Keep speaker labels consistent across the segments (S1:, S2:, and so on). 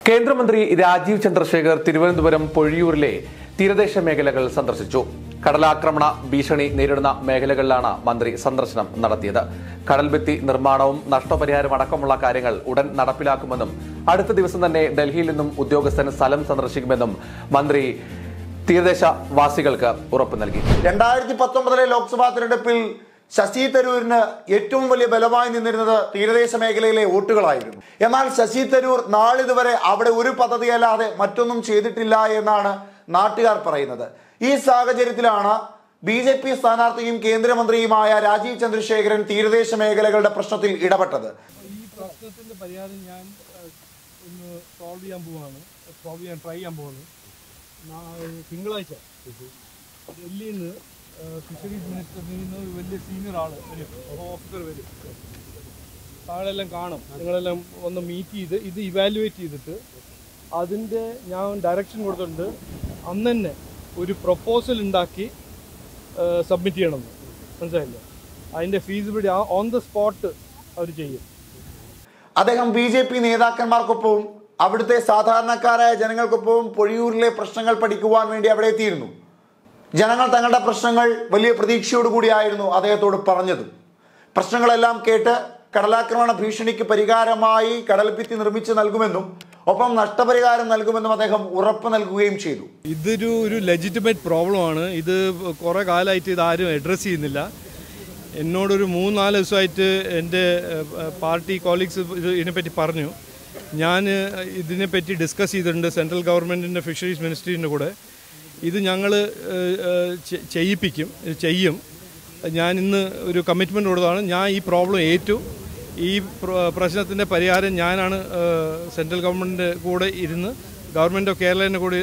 S1: കേന്ദ്രമന്ത്രി രാജീവ് ചന്ദ്രശേഖർ തിരുവനന്തപുരം പൊഴിയൂരിലെ തീരദേശ മേഖലകൾ സന്ദർശിച്ചു കടലാക്രമണ ഭീഷണി നേരിടുന്ന മേഖലകളിലാണ് മന്ത്രി സന്ദർശനം നടത്തിയത് കടൽഭിത്തി നിർമ്മാണവും നഷ്ടപരിഹാരം അടക്കമുള്ള കാര്യങ്ങൾ ഉടൻ നടപ്പിലാക്കുമെന്നും അടുത്ത ദിവസം തന്നെ ഡൽഹിയിൽ നിന്നും ഉദ്യോഗസ്ഥൻ സ്ഥലം സന്ദർശിക്കുമെന്നും മന്ത്രി തീരദേശ വാസികൾക്ക് ഉറപ്പ് നൽകി
S2: രണ്ടായിരത്തി പത്തൊമ്പതിലെ ലോക്സഭാ തിരഞ്ഞെടുപ്പിൽ ശശി തരൂരിന് ഏറ്റവും വലിയ ബലമായി നിന്നിരുന്നത് തീരദേശ മേഖലയിലെ വോട്ടുകളായിരുന്നു എന്നാൽ ശശി തരൂർ നാളിതുവരെ അവിടെ ഒരു പദ്ധതിയല്ലാതെ മറ്റൊന്നും ചെയ്തിട്ടില്ല എന്നാണ് നാട്ടുകാർ പറയുന്നത് ഈ സാഹചര്യത്തിലാണ് ബി ജെ പി സ്ഥാനാർത്ഥിയും കേന്ദ്രമന്ത്രിയുമായ രാജീവ് ചന്ദ്രശേഖരൻ തീരദേശ മേഖലകളുടെ പ്രശ്നത്തിൽ ഇടപെട്ടത്
S3: ഈ പ്രശ്നത്തിന്റെ പരിഹാരം ഞാൻ ഏഹ്, ഒന്ന് സോൾവ് ചെയ്യാൻ പോവാണ് സോൾവ് ചെയ്യാൻ ട്രൈ ചെയ്യാൻ പോവാണ് നാ- തിങ്കളാഴ്ച ഡൽഹിയിൽ നിന്ന് ഫിഷറീസ് മിനിസ്റ്ററിൽ നിന്ന് ഒരു വലിയ സീനിയർ ആള് വരും ഓഫീസർ വരും താഴെല്ലാം കാണും നിങ്ങളെല്ലാം ഒന്ന് മീറ്റ് ചെയ്ത് ഇത് ഇവാലുവേറ്റ് ചെയ്തിട്ട് അതിൻ്റെ ഞാൻ ഡയറക്ഷൻ കൊടുത്തിട്ടുണ്ട് അന്ന് തന്നെ ഒരു പ്രപ്പോസൽ ഉണ്ടാക്കി സബ്മിറ്റ് ചെയ്യണമെന്ന് മനസ്സിലായില്ലേ അതിൻ്റെ ഫീസിബിലിറ്റി ആ ഓൺ ദ സ്പോട്ട് അവർ ചെയ്യും
S2: അദ്ദേഹം ബി ജെ പി നേതാക്കന്മാർക്കൊപ്പവും അവിടുത്തെ സാധാരണക്കാരായ ജനങ്ങൾക്കൊപ്പവും പൊഴിയൂരിലെ പ്രശ്നങ്ങൾ പഠിക്കുവാൻ വേണ്ടി അവിടെ എത്തിയിരുന്നു ജനങ്ങൾ തങ്ങളുടെ പ്രശ്നങ്ങൾ വലിയ പ്രതീക്ഷയോടുകൂടിയായിരുന്നു അദ്ദേഹത്തോട് പറഞ്ഞതും പ്രശ്നങ്ങളെല്ലാം കേട്ട് കടലാക്രമണ ഭീഷണിക്ക് പരിഹാരമായി കടൽഭിത്തി നിർമ്മിച്ച് നൽകുമെന്നും ഒപ്പം നഷ്ടപരിഹാരം നൽകുമെന്നും അദ്ദേഹം ഉറപ്പ് നൽകുകയും ചെയ്തു
S3: ഇതൊരു ഒരു ലെജിറ്റിമേറ്റ് പ്രോബ്ലമാണ് ഇത് കുറേ കാലമായിട്ട് ഇത് ആരും അഡ്രസ്സ് ചെയ്യുന്നില്ല എന്നോടൊരു മൂന്ന് നാല് ദിവസമായിട്ട് എൻ്റെ ഏഹ്, പാർട്ടി കോളീഗ്സ് ഇത് ഇതിനെപ്പറ്റി പറഞ്ഞു ഞാൻ ഇതിനെപ്പറ്റി ഡിസ്കസ് ചെയ്തിട്ടുണ്ട് സെൻട്രൽ ഗവൺമെൻറ്റിൻ്റെ ഫിഷറീസ് മിനിസ്ട്രീൻ്റെ കൂടെ ഇത് ഞങ്ങൾ ചെയ്യിപ്പിക്കും ഇത് ചെയ്യും ഞാൻ ഇന്ന് ഒരു കമ്മിറ്റ്മെൻറ്റ് കൊടുത്തതാണ് ഞാൻ ഈ പ്രോബ്ലം ഏറ്റു ഈ പ്ര- പ്രശ്നത്തിൻ്റെ പരിഹാരം ഞാനാണ് ഏഹ്, സെൻട്രൽ ഗവൺമെൻറ്റിൻ്റെ കൂടെ ഇരുന്ന് ഗവൺമെൻറ് ഓഫ് കേരളേൻ്റെ കൂടെ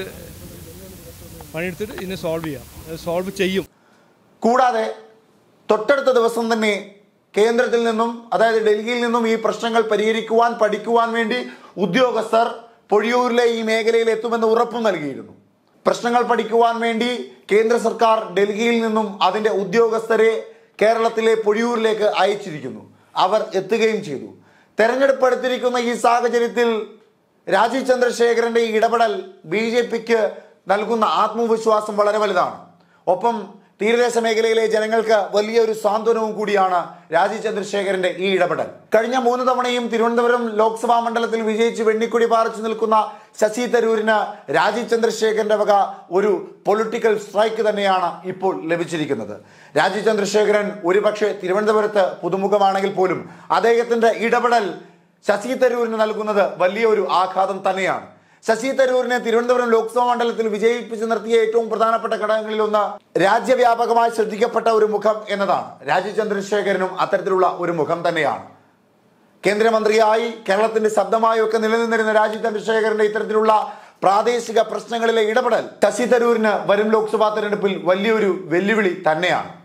S3: പണിയെടുത്തിട്ട് ഇതിനെ സോൾവ് ചെയ്യാം സോൾവ് ചെയ്യും
S2: കൂടാതെ തൊട്ടടുത്ത ദിവസം തന്നെ കേന്ദ്രത്തിൽ നിന്നും അതായത് ഡൽഹിയിൽ നിന്നും ഈ പ്രശ്നങ്ങൾ പരിഹരിക്കുവാൻ പഠിക്കുവാൻ വേണ്ടി ഉദ്യോഗസ്ഥർ പൊഴിയൂരിലെ ഈ മേഖലയിൽ എത്തുമെന്ന് ഉറപ്പും നൽകിയിരുന്നു പ്രശ്നങ്ങൾ പഠിക്കുവാൻ വേണ്ടി കേന്ദ്ര സർക്കാർ ഡൽഹിയിൽ നിന്നും അതിന്റെ ഉദ്യോഗസ്ഥരെ കേരളത്തിലെ പൊഴിയൂരിലേക്ക് അയച്ചിരിക്കുന്നു അവർ എത്തുകയും ചെയ്തു തെരഞ്ഞെടുപ്പ് എടുത്തിരിക്കുന്ന ഈ സാഹചര്യത്തിൽ രാജീവ് ചന്ദ്രശേഖരന്റെ ഈ ഇടപെടൽ ബി ജെ പിക്ക് നൽകുന്ന ആത്മവിശ്വാസം വളരെ വലുതാണ് ഒപ്പം തീരദേശ മേഖലയിലെ ജനങ്ങൾക്ക് വലിയൊരു സാന്ത്വനവും കൂടിയാണ് രാജീവ് ചന്ദ്രശേഖരന്റെ ഈ ഇടപെടൽ കഴിഞ്ഞ മൂന്ന് തവണയും തിരുവനന്തപുരം ലോക്സഭാ മണ്ഡലത്തിൽ വിജയിച്ച് വെണ്ണിക്കൊടി പാറിച്ചു നിൽക്കുന്ന ശശി തരൂരിന് രാജീവ് ചന്ദ്രശേഖരന്റെ വക ഒരു പൊളിറ്റിക്കൽ സ്ട്രൈക്ക് തന്നെയാണ് ഇപ്പോൾ ലഭിച്ചിരിക്കുന്നത് രാജീവ് ചന്ദ്രശേഖരൻ ഒരുപക്ഷെ തിരുവനന്തപുരത്ത് പുതുമുഖമാണെങ്കിൽ പോലും അദ്ദേഹത്തിന്റെ ഇടപെടൽ ശശി തരൂരിന് നൽകുന്നത് വലിയൊരു ആഘാതം തന്നെയാണ് ശശി തരൂരിനെ തിരുവനന്തപുരം ലോക്സഭാ മണ്ഡലത്തിൽ വിജയിപ്പിച്ച് നിർത്തിയ ഏറ്റവും പ്രധാനപ്പെട്ട ഘടകങ്ങളിൽ ഒന്ന് രാജ്യവ്യാപകമായി ശ്രദ്ധിക്കപ്പെട്ട ഒരു മുഖം എന്നതാണ് രാജീവ് ചന്ദ്രശേഖരനും അത്തരത്തിലുള്ള ഒരു മുഖം തന്നെയാണ് കേന്ദ്രമന്ത്രിയായി കേരളത്തിന്റെ ശബ്ദമായി ഒക്കെ നിലനിന്നിരുന്ന രാജീവ് ചന്ദ്രശേഖരന്റെ ഇത്തരത്തിലുള്ള പ്രാദേശിക പ്രശ്നങ്ങളിലെ ഇടപെടൽ ശശി തരൂരിന് വരും ലോക്സഭാ തെരഞ്ഞെടുപ്പിൽ വലിയൊരു വെല്ലുവിളി തന്നെയാണ്